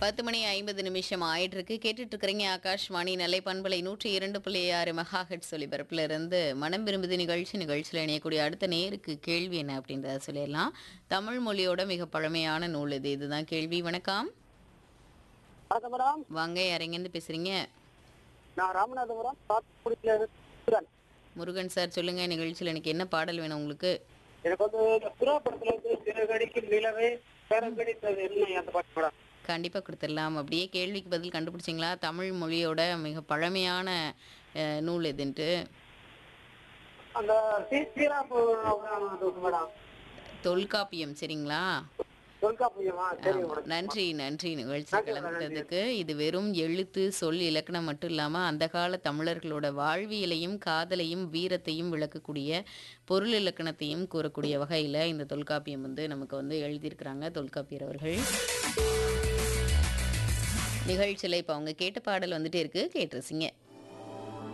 பத்து மணி ஐம்பது நிமிஷம் ஆயிட்டு இருக்கு கேட்டுட்டு இருக்கிறீங்க ஆகாஷ்வாணி நெல்லை பண்பலை நூற்றி இரண்டு புள்ளி ஆறு மெகா ஹெட் ஒலிபரப்புல இருந்து மனம் விரும்புது நிகழ்ச்சி நிகழ்ச்சியில் இணையக்கூடிய அடுத்த நேருக்கு கேள்வி என்ன அப்படின்றத சொல்லிடலாம் தமிழ் மொழியோட மிக பழமையான நூல் இது இதுதான் கேள்வி வணக்கம் வணக்கம் மேடம் வாங்க யாரெங்கேருந்து பேசுறீங்க நான் ராமநாதபுரம் சாத்துக்குடியில இருக்கிறேன் முருகன் சார் சொல்லுங்க நிகழ்ச்சியில் எனக்கு என்ன பாடல் வேணும் உங்களுக்கு எனக்கு வந்து இந்த புறா படத்துல வந்து சிறகடிக்கு நிலவே சிறகடித்தது என்ன அந்த பாட்டு மேடம் கண்டிப்பாக கொடுத்துடலாம் அப்படியே கேள்விக்கு பதில் கண்டுபிடிச்சிங்களா தமிழ் மொழியோட மிக பழமையான அஹ், நூல் எதுன்ட்டு அந்த சி ஸ்ரீராம் மேடம் தொல்காப்பியம் சரிங்களா தொல்காப்பியமா சரி ஆமா. மேடம் நன்றி நன்றி நிகழ்ச்சி நன்றி, கலந்துட்டதுக்கு இது வெறும் எழுத்து சொல் இலக்கணம் மட்டும் இல்லாம அந்த கால தமிழர்களோட வாழ்வியலையும் காதலையும் வீரத்தையும் விளக்கக்கூடிய பொருள் இலக்கணத்தையும் கூறக்கூடிய வகையில இந்த தொல்காப்பியம் வந்து நமக்கு வந்து எழுதியிருக்கிறாங்க தொல்காப்பியர் அவர்கள் நிகழ்ச்சியில் இப்போ அவங்க கேட்ட பாடல் வந்துட்டே இருக்கு கேட்டு ரசிங்க